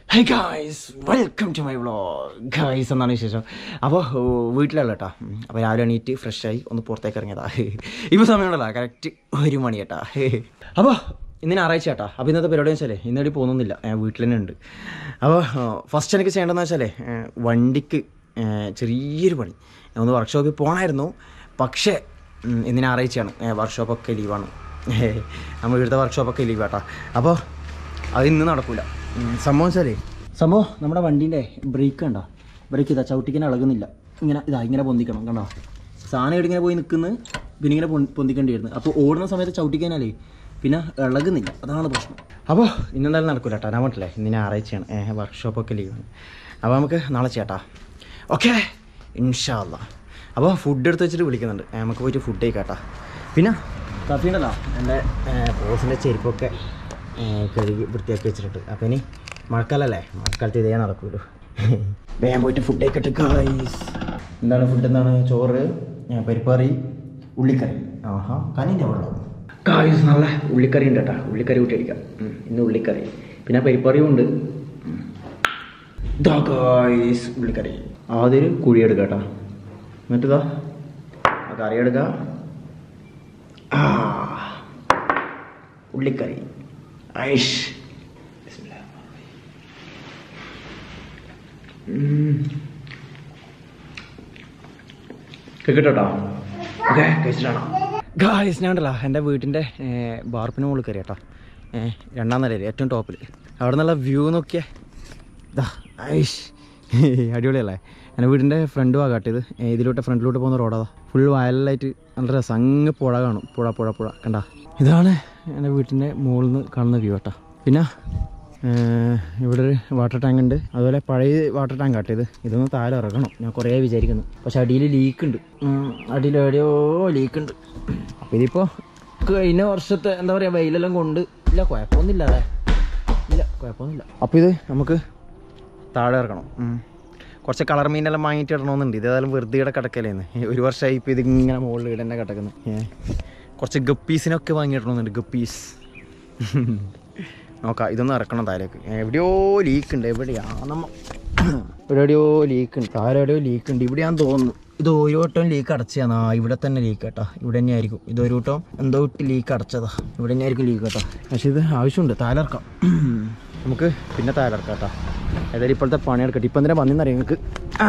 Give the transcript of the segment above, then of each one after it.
High guys welcome to my vlog guys എന്നാണ് വിശേഷം അപ്പോൾ വീട്ടിലുള്ള കേട്ടോ അപ്പോൾ രാവിലെ എണീറ്റ് ഫ്രഷായി ഒന്ന് പുറത്തേക്ക് ഇറങ്ങിയതാ ഇപ്പോൾ സമയമുണ്ടല്ലോ കറക്റ്റ് ഒരു മണി കേട്ടാ അപ്പോൾ ഇന്ന് ഞായറാഴ്ച കേട്ടാ അപ്പോൾ ഇന്നത്തെ പരിപാടി വെച്ചാലേ ഇന്നടി പോകുന്നില്ല വീട്ടിൽ തന്നെ ഉണ്ട് അപ്പോൾ ഫസ്റ്റ് എനിക്ക് ചെയ്യേണ്ടതെന്ന് വെച്ചാലേ ഏ, വണ്ടിക്ക് ഏ, ചെറിയൊരു പണി ഒന്ന് വർക്ക്ഷോപ്പിൽ പോകണമായിരുന്നു പക്ഷേ ഉം, ഇന്ന് ഞായറാഴ്ചയാണ് വർക്ക്ഷോപ്പൊക്കെ ലീവാണ് നമ്മൾ ഇവിടുത്തെ വർക്ക്ഷോപ്പൊക്കെ ലീവ് കേട്ടോ അപ്പോൾ അത് ഇന്ന് നടക്കൂല ഉം, സംഭവം വെച്ചാലേ സംഭവം നമ്മുടെ വണ്ടീൻ്റെ ബ്രേക്ക് കണ്ടോ ബ്രേക്ക് ഇതാ ചവിട്ടിക്കാൻ ഇളകുന്നില്ല ഇങ്ങനെ ഇതാ ഇങ്ങനെ പൊന്തിക്കണം കണ്ടോ സാധനം ഇവിടെ ഇങ്ങനെ പോയി നിൽക്കുന്നു പിന്നെ ഇങ്ങനെ പൊൻ- പൊന്തിക്കേണ്ടി വരുന്നു അപ്പോൾ ഓടുന്ന സമയത്ത് ചവിട്ടിക്കാനാലേ പിന്നെ ഇളകുന്നില്ല അതാണ് പ്രശ്നം അപ്പോൾ ഇന്നെന്തായാലും നടക്കൂല കേട്ടോ ഞാൻ പറഞ്ഞില്ലേ ഇന്ന് ഞായറാഴ്ചയാണ് ഏഹ് വർക്ക്ഷോപ്പൊക്കെ ലീവാണ് അപ്പോൾ നമുക്ക് നാളെ ചേട്ടാ ഓക്കെ ഇൻഷാല്ല അപ്പോൾ ഫുഡ് എടുത്ത് വെച്ചിട്ട് വിളിക്കുന്നുണ്ട് ഏ, നമുക്ക് പോയിട്ട് ഫുഡ് കഴിക്കാട്ടാ പിന്നെ കഫി ഉണ്ടല്ലോ എൻ്റെ ബോസിൻ്റെ ചെരുപ്പൊക്കെ ഏ, കഴുകി വൃത്തിയാക്കി വെച്ചിട്ടുണ്ട് അപ്പം ഇനി മഴക്കാലല്ലേ മഴക്കാലത്ത് ഇതേ നടക്കുമല്ലോ വേഗം പോയിട്ട് ഫുഡ് കഴിക്കട്ടെ ഗായ്സ് എന്താണ് ഫുഡ് എന്താണ് ചോറ് ഏ, പരിപ്പറി ഉള്ളിക്കറി ആഹാ കനിൻ്റെ വെള്ളം ഗായ്സ് നല്ല ഉള്ളിക്കറി ഉണ്ട് കേട്ടോ ഉള്ളിക്കറി കൂട്ടി അടിക്കാം ഉം, ഇന്ന് ഉള്ളിക്കറി പിന്നെ പരിപ്പറിയും ഉണ്ട് ഉം. ദാ ഗായ്സ് ഉള്ളിക്കറി ആദ്യം ഒരു കുഴി എടുക്കുക കേട്ടോ എന്നിട്ടിതാ ആ കറി എടുക്കുക ആ ഉള്ളിക്കറി ഐഷ് കേട്ടോ ഓക്കെ കഴിച്ചിട്ടാണോ ഗായ്സ് ഞാൻ ഉണ്ടല്ലോ എൻ്റെ വീട്ടിൻ്റെ ബാർപ്പിന് മുകളിൽ കയറി കേട്ടോ ഏഹ് രണ്ടാം നിലയിൽ ഏറ്റവും ടോപ്പിൽ അവിടെ നിന്നുള്ള വ്യൂ നോക്കിയേ ഇതാ ഐഷ് അടിപൊളിയല്ലേ എൻ്റെ വീടിൻ്റെ ഫ്രണ്ട് ഭാഗമാട്ടെ ഇത് ഏ, ഇതിലോട്ട് ഫ്രണ്ടിലോട്ട് പോകുന്ന റോഡാ ഫുൾ വയലിലായിട്ട് നല്ല രസം അങ്ങ് പുഴ കാണും പുഴ പുഴ പുഴ കണ്ട ഇതാണ് എൻ്റെ വീട്ടിൻ്റെ മുകളിൽ നിന്ന് കാണുന്ന വ്യൂ കേട്ടോ പിന്നെ ഏ, ഇവിടെ ഒരു വാട്ടർ ടാങ്ക് ഉണ്ട് അതുപോലെ പഴയ വാട്ടർ ടാങ്ക് ആട്ടെ ഇത് ഇതൊന്ന് താഴെ ഇറങ്ങണം ഞാൻ കുറേ വിചാരിക്കുന്നു പക്ഷെ അടിയിൽ ലീക്ക് ഉണ്ട് ഉം, അടിയിൽ എവിടെയോ ലീക്ക് ഉണ്ട് അപ്പോൾ ഇതിപ്പോൾ കഴിഞ്ഞ വർഷത്തെ എന്താ പറയുക വെയിലെല്ലാം കൊണ്ട് ഇല്ല കുഴപ്പമൊന്നുമില്ല അല്ലേ ഇല്ല കുഴപ്പമൊന്നുമില്ല അപ്പോൾ ഇത് നമുക്ക് താഴെ ഇറക്കണം ഉം. കുറച്ച് കളർ മീനെല്ലാം വാങ്ങിയിട്ട് ഇടണമെന്നുണ്ട് ഇത് ഏതായാലും വെറുതെ ഇവിടെ കിടക്കലേന്ന് ഒരു വർഷമായി ഇപ്പോൾ ഇതിങ്ങനെ മുകളിൽ ഇവിടെ തന്നെ കിടക്കുന്നു ഏ. കുറച്ച് ഗപ്പീസിനൊക്കെ വാങ്ങിയിടണമെന്നുണ്ട് ഗപ്പീസ് നോക്കാം ഇതൊന്നും ഇറക്കണം താഴേക്ക് എവിടെയോ ലീക്ക് ഉണ്ട് എവിടെയാ നമ്മ ഇവിടെ എവിടെയോ ലീക്ക് ഉണ്ട് താഴെ എവിടെയോ ലീക്ക് ഉണ്ട് ഇവിടെയാന്ന് തോന്നുന്നു ഇത് ഒരു വട്ടം ലീക്ക് അടച്ചതാണ് ആ ഇവിടെ തന്നെ ലീക്ക് കേട്ടോ ഇവിടെ തന്നെ ആയിരിക്കും ഇത് ഒരു വട്ടം എന്തോ ഇട്ട് ലീക്ക് അടച്ചതാ ഇവിടെ തന്നെ ആയിരിക്കും ലീക്ക് കേട്ടോ പക്ഷേ ഇത് ആവശ്യമുണ്ട് താഴെ ഇറക്കാം നമുക്ക് പിന്നെ താഴെ ഇറക്കാം കേട്ടോ ഏതായാലും ഇപ്പോഴത്തെ പണി എടുക്കട്ടെ ഇപ്പം എന്തിനാ വന്നിന്നറിയാം നിങ്ങൾക്ക്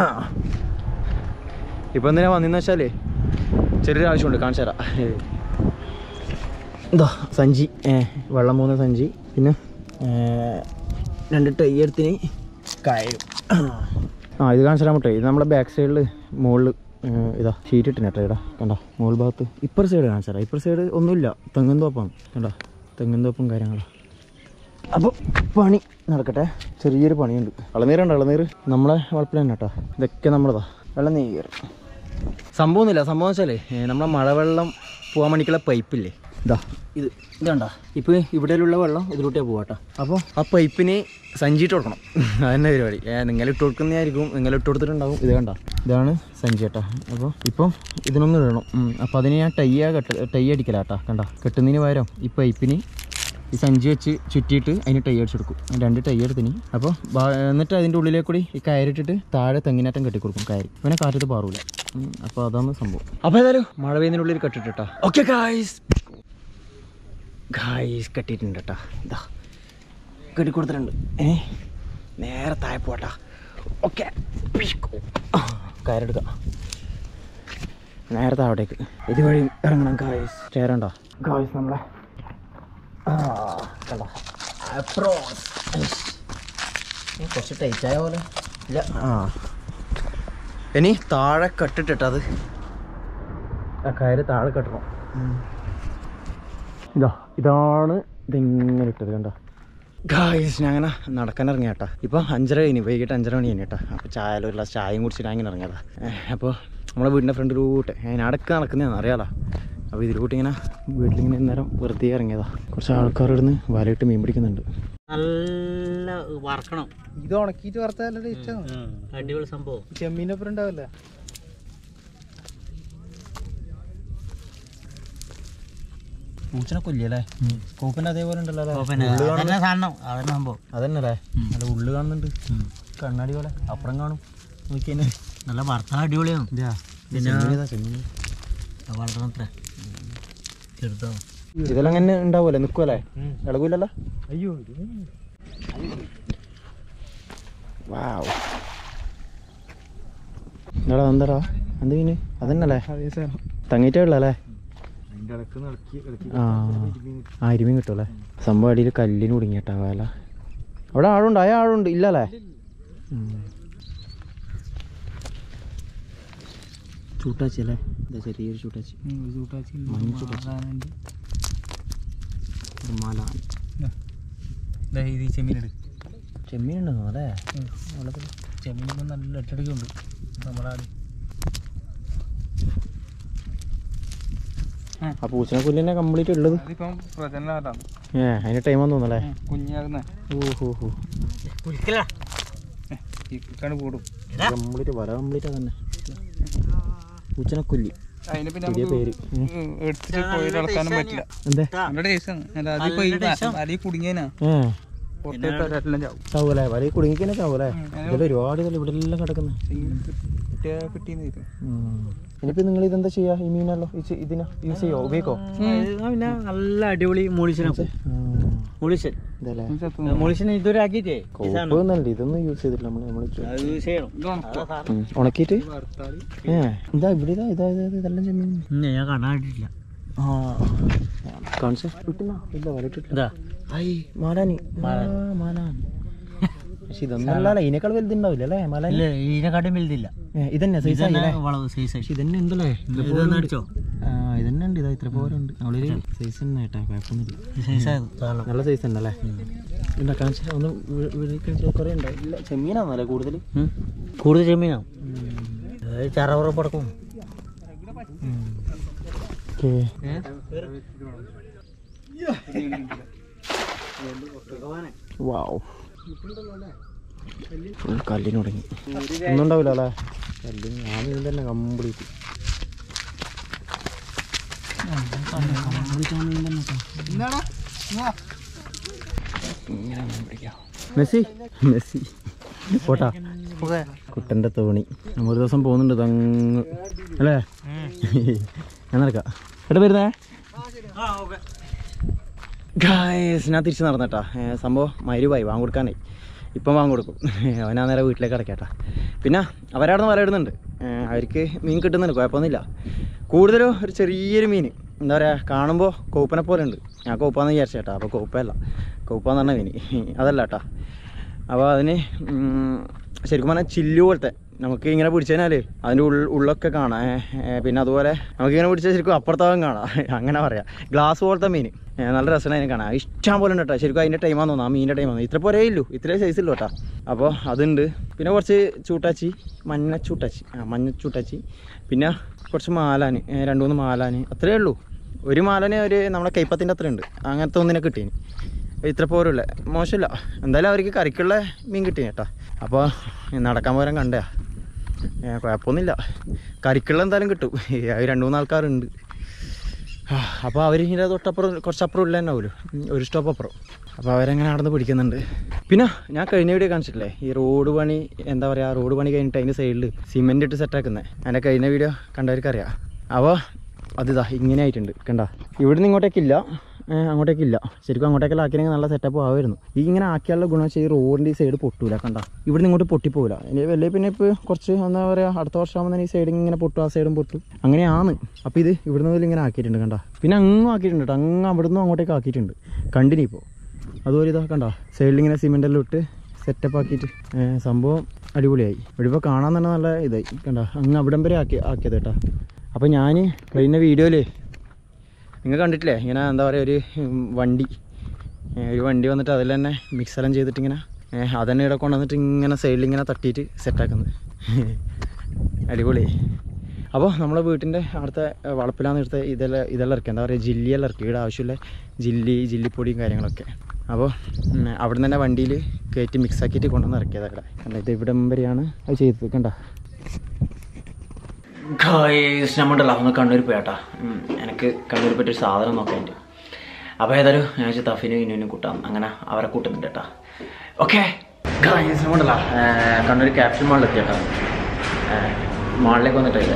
ഇപ്പം എന്തിനാ വന്നിന്ന് വെച്ചാലേ ചെറിയൊരു ആവശ്യമുണ്ട് കാണിച്ചു തരാം എന്താ സഞ്ചി ഏ, വെള്ളം പോകുന്ന സഞ്ചി പിന്നെ ഏ, രണ്ട് ടൈ എടുത്തിന് കയറും ആ ഇത് കാണിച്ചു തരാൻ പറ്റേ ഇത് നമ്മുടെ ബാക്ക് സൈഡിൽ മുകളിൽ ഇതാ ഷീറ്റ് ഇട്ടിന് കേട്ടോ ഇടാ കണ്ട മുകൾ ഭാഗത്ത് ഇപ്പർ സൈഡ് കാണിച്ചു തരാം ഇപ്പർ സൈഡ് ഒന്നുമില്ല തെങ്ങും തോപ്പാണ് കണ്ട തെങ്ങും തോപ്പും കാര്യങ്ങളും അപ്പോൾ പണി നടക്കട്ടെ ചെറിയൊരു പണിയുണ്ട് ഇളനീരുണ്ട് ഇളനീർ നമ്മളെ വളപ്പിൽ തന്നെ കേട്ടോ ഇതൊക്കെ നമ്മളതാ ഇളനീർ സംഭവമൊന്നുമില്ല സംഭവം വെച്ചാലേ ഏ, നമ്മളെ മഴവെള്ളം പോകാൻ വേണ്ടിക്കുള്ള പൈപ്പില്ലേ ഇതാ ഇത് ഇതാണ്ടാ ഇപ്പോൾ ഇവിടെയുള്ള വെള്ളം ഇതിലോട്ടേ പോവാട്ടോ അപ്പോൾ ആ പൈപ്പിന് സഞ്ചിയിട്ട് കൊടുക്കണം അതന്നെ പരിപാടി ഏ, നിങ്ങൾ ഇട്ട് കൊടുക്കുന്നതായിരിക്കും നിങ്ങൾ ഇട്ട് കൊടുത്തിട്ടുണ്ടാവും ഇത് കണ്ട ഇതാണ് സഞ്ചി കേട്ടോ അപ്പോൾ ഇപ്പം ഇതിനൊന്നും ഇടണം ഉം. അപ്പോൾ അതിന് ഞാൻ ടയ്യ കെട്ട് ടൈ അടിക്കലാട്ടാ കണ്ട കെട്ടുന്നതിന് പകരം ഈ പൈപ്പിന് ഈ സഞ്ചി വെച്ച് ചുറ്റിയിട്ട് അതിന് ടൈ അടിച്ചെടുക്കും രണ്ട് ടൈ എടുത്തിന് അപ്പോൾ എന്നിട്ട് അതിൻ്റെ ഉള്ളിലേക്ക് കൂടി ഈ കയറിട്ടിട്ട് താഴെ തെങ്ങിനേറ്റം കെട്ടിക്കൊടുക്കും കയറി പിന്നെ കാറ്റത്ത് പാറൂല ഉം, അപ്പോൾ അതാണ് സംഭവം അപ്പോൾ ഏതായാലും മഴ പെയ്യുന്നതിനുള്ളിൽ കെട്ടിട്ടാ ഓക്കെ ഗായ്സ് ഗായ്സ് കെട്ടിയിട്ടുണ്ട് കേട്ടോ ഇതാ കെട്ടിക്കൊടുത്തിട്ടുണ്ട് ഏ നേരെ താഴെ പോട്ടാ ഓക്കെ കയറെടുക്കാം നേരെ താഴോട്ടേക്ക് ഇതുവഴി ഇറങ്ങണം ഗായ്സ് ചേരണ്ടോ ഗായ്സ് നമ്മളെ ആ, കണ്ടോ? അപ്രോസ്. ഏ, കുറച്ച് ടൈറ്റ് ആയ പോലെ ഇല്ല ആ ഇനി താഴെ കെട്ടിട്ടിട്ടത് ആ കയറ് താഴെ കെട്ടണം ഇതാ ഇതാണ് ഇതിങ്ങനെ ഇട്ടത് കണ്ടോ ഗായ്സ് ഞാൻ അങ്ങനെ നടക്കാൻ ഇറങ്ങിയ കേട്ടോ ഇപ്പം അഞ്ചര കഴിഞ്ഞു വൈകിട്ട് അഞ്ചര മണി കഴിഞ്ഞു കേട്ടോ അപ്പോൾ ചായ ഒരു ഗ്ലാസ് ചായയും കുടിച്ചിട്ട് അങ്ങനെ ഇറങ്ങിയതാ അപ്പോൾ നമ്മളെ വീടിൻ്റെ ഫ്രണ്ട് റൂട്ട് ഞാൻ അടക്ക നടക്കുന്നതാണ് അറിയാലോ അപ്പോൾ ഇതിലൂട്ട് ഇങ്ങനെ വീട്ടിലിങ്ങനെ നേരം വെറുതെ ഇറങ്ങിയതാ കുറച്ച് ആൾക്കാർ ഇടുന്ന് വലയിട്ട് മീൻ പിടിക്കുന്നുണ്ട് നല്ല വറക്കണം ഇത് ഉണക്കിയിട്ട് വറുത്താലേ ടേസ്റ്റ് അടിപൊളി സംഭവം ചെമ്മീൻ്റെ ഒപ്പം ഉണ്ടാവില്ല പൂച്ചനെ കൊല്ലിയല്ലേ കോപ്പിന്റെ അതേപോലെ ഉണ്ടല്ലോ അല്ലേ? പിന്നെ ഉള്ള് കാണുന്നത് അതന്നെ സാധനം അതന്നെ സംഭവം അതന്നെ അല്ലേ നല്ല ഉള്ളു കാണുന്നുണ്ട് കണ്ണാടി പോലെ അപ്പുറം കാണും നോക്കി തന്നെ നല്ല ഭർത്താ അടിപൊളിയാണ് പിന്നെ വളർന്നത്ര ചെറുതോ ഇതെല്ലാം അങ്ങനെ ഉണ്ടാവുമല്ലേ നിൽക്കുമല്ലേ ഇളകൂലല്ലോ അയ്യോ വാവ് എന്താടാ എന്താടാ എന്ത് മീന് അതന്നല്ലേ അതേ സാധനം തങ്ങിയിട്ടേ ഉള്ളല്ലേ അതിന്റെ ഇടക്ക് ഇളക്കി ഇളക്കി ആ ആ ഇരുമീൻ കിട്ടുമല്ലേ സംഭവം അടിയിൽ കല്ലിന് കുടുങ്ങിയിട്ടാ വേല അവിടെ ആളുണ്ട് അയ ആളുണ്ട് ഇല്ലല്ലേ ഉം. ചൂട്ടാച്ചി അല്ലേ ഇതാ ചെറിയൊരു ചൂട്ടാച്ചി മഞ്ഞ ചൂട്ടാച്ചി ഒരു മല ഇത് ചെമ്മീനെടുക്ക് ചെമ്മീൻ ഉണ്ടെന്നോ അല്ലേ ചെമ്മീൻ നല്ല എട്ടടിക്കുണ്ട് നമ്മുടെ ആട് ആ പൂച്ചനെ പുല്ലിനെ കംപ്ലീറ്റ് ഉള്ളത് അതിപ്പം പ്രജനനാട്ടാണ് ഏ അതിന് ടൈം വന്നു തോന്നല്ലേ കുഞ്ഞാകുന്ന ഓ ഹോ ഹോ കുളിക്കല ഇക്കാണ് കൂടും കംപ്ലീറ്റ് വല കംപ്ലീറ്റ് തന്നെ പൂച്ചനെ കൊല്ലി അതിന് പിന്നെ പുതിയ പേര് ഉം. എടുത്തിട്ട് പോയി ഇളക്കാനും പറ്റില്ല എന്തേ നല്ല ടേസ്റ്റാണ് അല്ല അതിപ്പോ ഈ അതിൽ കുടുങ്ങിയനാ ഏ പൊട്ടെല്ലാം ചാവും ചാവൂലേ വല കുടുങ്ങിക്കന്നെ ചാവൂലേ ഇതിൽ ഒരുപാട് ഇതിൽ ഇവിടെ എല്ലാം കിടക്കുന്നത് കിട്ടിയെന്ന് തരും ഇനിയിപ്പോ നിങ്ങൾ ഇതെന്താ ചെയ്യാ ഈ മീനല്ലോ ഇതിനാ യൂസ് ചെയ്യോ ഉപയോഗിക്കോ പിന്നെ നല്ല അടിപൊളി മോളിച്ചനാ മോളിച്ചൻ ഇതല്ലേ മോളിച്ചൻ ഇതുവരെ ആക്കിയിട്ടേ ഈ സാധനം കൊഴുപ്പൊന്നല്ല ഇതൊന്നും യൂസ് ചെയ്തിട്ടില്ല നമ്മള് നമ്മള് അത് യൂസ് ചെയ്യണം അതാ സാധനം. ഉം. ഉണക്കിയിട്ട് ഏ ഇതാ ഇവിടെ ഇതാ ഇതാ ഇതാ ഇതെല്ലാം ചെമ്മീൻ ഇല്ല, ഞാൻ കണ്ണാടിട്ടില്ല ആ കാണിച്ചേ കിട്ടുന്ന ഇല്ല വല ഇട്ടിട്ടില്ല ഇതാ ഐ മാലാനി ആ, മാലാനി പക്ഷെ ഇതൊന്നും അല്ലല്ലേ ഇതിനേക്കാൾ വലുതുണ്ടാവില്ല അല്ലേ മാലാനി ഇല്ല ഇതിനെക്കാട്ടും വലുതില്ല ഏ, ഇതന്നെ സൈസ് ഇതന്നെ ആയില്ലേ വളവ് സൈസ് പക്ഷെ ഇതന്നെ ഉണ്ടല്ലേ ഇതൊന്നും അടിച്ചോ ആ ഇതന്നെ ഉണ്ട് ഇതാ ഇത്ര പോലെ ഉണ്ട് അവളൊരു സൈസ് തന്നെ കേട്ടാ കുഴപ്പമൊന്നുമില്ല സൈസ് ആയത് സാധനം നല്ല സൈസ് തന്നെ അല്ലേ എന്താ കാണിച്ചാൽ ഒന്ന് വീ- വീട്ടിൽ കാണിച്ചാൽ കുറേ ഉണ്ടോ ഇല്ല ചെമ്മീനാണല്ലേ കൂടുതൽ കൂടുതൽ ചെമ്മീനാവും ചറവറ പടക്കും ഓക്കെ വാവ് ഫുൾ കല്ലിന് തുടങ്ങി ഒന്നും ഉണ്ടാവില്ല അല്ലേ കല്ലിന് ഞാൻ ഇതിൽ തന്നെ കംപ്ലീറ്റ് മെസ്സി മെസ്സി പോട്ടാ കുട്ടൻ്റെ തോണി നമ്മ ഒരു ദിവസം പോകുന്നുണ്ട് തങ്ങ് അല്ലേ ഞാൻ നടക്കാം എവിടെ വരുന്നേ ഗായ്സ് ഞാൻ തിരിച്ച് നടന്നട്ടാ ഏ, സംഭവം മരുവായി വാങ്ങി കൊടുക്കാനായി ഇപ്പം വാങ്ങി കൊടുക്കും അവനാ നേരെ വീട്ടിലേക്ക് അടക്കാട്ടാ പിന്നെ അവരവിടെ നിന്ന് വരയിടുന്നുണ്ട് അവർക്ക് മീൻ കിട്ടുന്നുണ്ട് കുഴപ്പമൊന്നുമില്ല കൂടുതലും ഒരു ചെറിയൊരു മീൻ എന്താ പറയുക കാണുമ്പോൾ കോപ്പനെ പോലെ ഉണ്ട് ഞാൻ കോപ്പാന്ന് വിചാരിച്ചേട്ടാ അപ്പോൾ കോപ്പയല്ല കോപ്പാന്ന് പറഞ്ഞ മീൻ അതല്ല കേട്ടാ അപ്പോൾ അതിന് ഉം, ശരിക്കും പറഞ്ഞാൽ ചില്ലു പോലത്തെ നമുക്ക് ഇങ്ങനെ പിടിച്ചു കഴിഞ്ഞാൽ അതിൻ്റെ ഉൾ ഉള്ളൊക്കെ കാണാം ഏ, ഏ, പിന്നെ അതുപോലെ നമുക്കിങ്ങനെ പിടിച്ചാൽ ശരിക്കും അപ്പുറത്താവും കാണാം അങ്ങനെ പറയാം ഗ്ലാസ് പോലത്തെ മീൻ ഏ, നല്ല രസമാണ് അതിനെ കാണാം ഇഷ്ടം പോലെ ഉണ്ട് കേട്ടോ ശരിക്കും അതിൻ്റെ ടൈമാന്ന് തോന്നുന്നു ആ മീനിൻ്റെ ടൈമാന്ന് ഇത്ര പോരേ ഇല്ലൂ ഇത്രേ സൈസ് ഇല്ലു കേട്ടോ അപ്പോൾ അതുണ്ട് പിന്നെ കുറച്ച് ചൂട്ടാച്ചി മഞ്ഞ ചൂട്ടാച്ചി ആ മഞ്ഞ ചൂട്ടാച്ചി പിന്നെ കുറച്ച് മാലാന് ഏ, രണ്ട് മൂന്ന് മാലാന് അത്രേ ഉള്ളൂ ഒരു മാലന് ഒരു നമ്മളെ കൈപ്പത്തിൻ്റെ അത്ര ഉണ്ട് അങ്ങനത്തെ ഒന്നിനെ കിട്ടീനി ഇത്ര പോരുള്ള മോശമില്ല എന്തായാലും അവർക്ക് കറിക്കുള്ള മീൻ കിട്ടി കേട്ടോ അപ്പോൾ നടക്കാൻ പോരാൻ കണ്ടേ കുഴപ്പമൊന്നുമില്ല കറിക്കുള്ള എന്തായാലും കിട്ടും അത് രണ്ട് മൂന്ന് ആൾക്കാരുണ്ട് അപ്പോൾ അവർ ഇതിൻ്റെ തൊട്ടപ്പുറം കുറച്ചപ്പുറം ഇല്ല തന്നെ ആവുമല്ലോ ഒരു സ്റ്റോപ്പ് അപ്പുറം അപ്പോൾ അവരങ്ങനെ നടന്ന് പിടിക്കുന്നുണ്ട് പിന്നെ ഞാൻ കഴിഞ്ഞ വീഡിയോ കാണിച്ചിട്ടില്ലേ ഈ റോഡ് പണി എന്താ പറയുക റോഡ് പണി കഴിഞ്ഞിട്ട് അതിൻ്റെ സൈഡിൽ സിമെൻ്റ് ഇട്ട് സെറ്റാക്കുന്നത് അതിൻ്റെ കഴിഞ്ഞ വീഡിയോ കണ്ടവർക്കറിയാം അപ്പോൾ അതിതാ ഇങ്ങനെ ആയിട്ടുണ്ട് കണ്ട ഇവിടുന്ന് ഇങ്ങോട്ടേക്കില്ല ഏഹ് അങ്ങോട്ടേക്കില്ല ശരിക്കും അങ്ങോട്ടേക്കെല്ലാം ആക്കിയെങ്കിൽ നല്ല സെറ്റപ്പ് ആവുമായിരുന്നു ഈ ഇങ്ങനെ ആക്കിയാലുള്ള ഗുണം വെച്ചാൽ ഈ റോഡിൻ്റെ ഈ സൈഡ് പൊട്ടൂല കണ്ട ഇവിടുന്ന് ഇങ്ങോട്ട് പൊട്ടിപ്പോകില്ല ഇനി വലിയ പിന്നെ ഇപ്പോൾ കുറച്ച് എന്താ പറയുക അടുത്ത വർഷമാകുമ്പോൾ തന്നെ ഈ സൈഡ് ഇങ്ങനെ പൊട്ടും ആ സൈഡും പൊട്ടും അങ്ങനെയാണ് അപ്പോൾ ഇത് ഇവിടുന്ന് മുതൽ ഇങ്ങനെ ആക്കിയിട്ടുണ്ട് കണ്ട പിന്നെ അങ്ങും ആക്കിയിട്ടുണ്ട് കേട്ടോ അങ്ങ് അവിടുന്ന് അങ്ങോട്ടേക്ക് ആക്കിയിട്ടുണ്ട് കണ്ടിന്യൂ ഇപ്പോൾ അതുപോലെ ഇതാ കണ്ട സൈഡിൽ ഇങ്ങനെ സിമെൻ്റെല്ലാം ഇട്ട് സെറ്റപ്പ് ആക്കിയിട്ട് ഏഹ് സംഭവം അടിപൊളിയായി ഇവിടെ ഇപ്പോൾ കാണാൻ തന്നെ നല്ല ഇതായി കണ്ട അങ്ങ് അവിടം വരെ ആക്കി ആക്കിയത് കേട്ടോ അപ്പോൾ ഞാൻ കഴിഞ്ഞ വീഡിയോയിൽ നിങ്ങൾ കണ്ടിട്ടില്ലേ ഇങ്ങനെ എന്താ പറയുക ഒരു ഉം, വണ്ടി ഏ, ഒരു വണ്ടി വന്നിട്ട് അതിൽ തന്നെ മിക്സെല്ലാം ചെയ്തിട്ട് ഇങ്ങനെ ഏ, അതന്നെ ഇവിടെ കൊണ്ടുവന്നിട്ട് ഇങ്ങനെ സൈഡിൽ ഇങ്ങനെ തട്ടിയിട്ട് സെറ്റാക്കുന്നത് അടിപൊളി അപ്പോൾ നമ്മളെ വീട്ടിൻ്റെ അടുത്ത വളപ്പിലാന്ന് എടുത്ത ഇതെല്ലാം ഇതെല്ലാം ഇറക്കി എന്താ പറയുക ജില്ലിയെല്ലാം ഇറക്കി ഇവിടെ ആവശ്യമില്ല ജില്ലി ജില്ലിപ്പൊടിയും കാര്യങ്ങളൊക്കെ അപ്പോൾ ഉം, അവിടുന്ന് തന്നെ വണ്ടിയിൽ കയറ്റി മിക്സ് ആക്കിയിട്ട് കൊണ്ടുവന്ന് ഇറക്കിയത് അവിടെ കണ്ട ഇത് ഇവിടം വരെയാണ് അത് ചെയ്തത് കണ്ട ഗായ്സ് നമ്മണ്ടല്ലോ ഒന്ന് കണ്ണൂർ പോയാട്ടാ ഉം, എനിക്ക് കണ്ണൂർ പറ്റിയ ഒരു സാധനം നോക്കാൻ അപ്പോൾ ഏതായാലും ഞാൻ വെച്ചാൽ തഫിനും ഇനുവിനും കൂട്ടാം അങ്ങനെ അവരെ കൂട്ടുന്നുണ്ട് കേട്ടോ ഓക്കെ കൊണ്ടല്ല കണ്ണൂർ ക്യാപ്റ്റൻ മാളിലെത്തി കേട്ടോ മാളിലേക്ക് വന്നിട്ടില്ല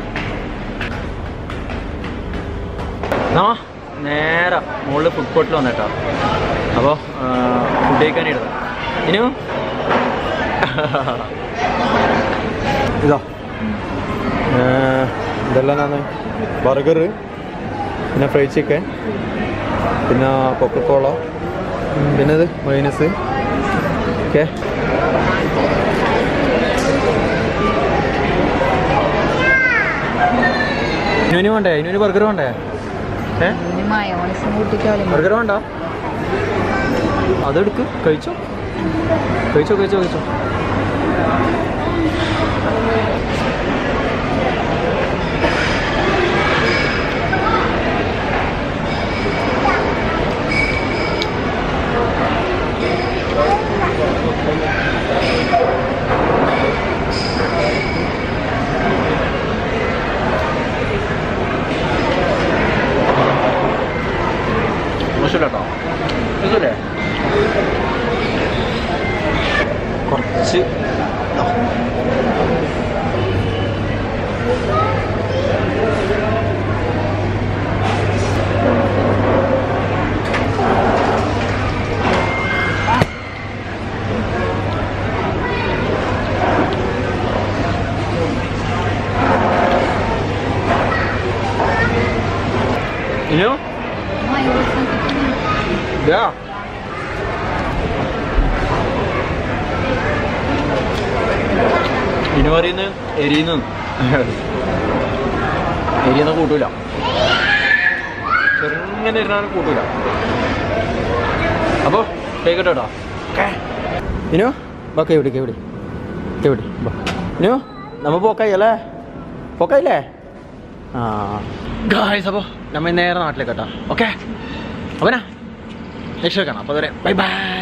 ആ നേരെ മുകളിൽ ഫുഡ് കോർട്ടിൽ വന്നേട്ടോ അപ്പോൾ ഫുഡ് കഴിക്കാനിരുന്നു ഇനു ഇതാ ഇതെല്ലാം ബർഗർ പിന്നെ ഫ്രൈഡ് ചിക്കൻ പിന്നെ കൊക്കക്കോള പിന്നെ ഇത് മൈനസ് ഓക്കെ ഇനുവിന് വേണ്ടേ ഇനുവിന് ബർഗർ വേണ്ടേ ഏ മയോണൈസും കൂട്ടിക്കാലും ബർഗർ വേണ്ട അതെടുക്ക് കഴിച്ചോ കഴിച്ചോ കഴിച്ചോ കഴിച്ചോ മോശമില്ല കേട്ടോ ഇതല്ലേ കുറച്ച് ഇനോ Yeah. ഇനി പറയുന്നത് എരിയുന്നു എരിയുന്ന കൂട്ടൂല ചെറുങ്ങനെ ഇരുന്നാലും കൂട്ടൂല അപ്പോൾ കേക്കട്ടോ കേട്ടോ ഇനു ബാ കൈവിടി കൈവിടി കൈവിടി ബാ ഇനു നമ്മ പോക്കായി അല്ലേ പോക്കായില്ലേ ആ ഗായ്സ് അപ്പോൾ നമ്മൾ നേരെ നാട്ടിലേക്ക് കേട്ടോ ഓക്കെ അവനാ നെക്സ്റ്റ് കാണാം അപ്പോൾ അതുവരെ ബൈ ബൈ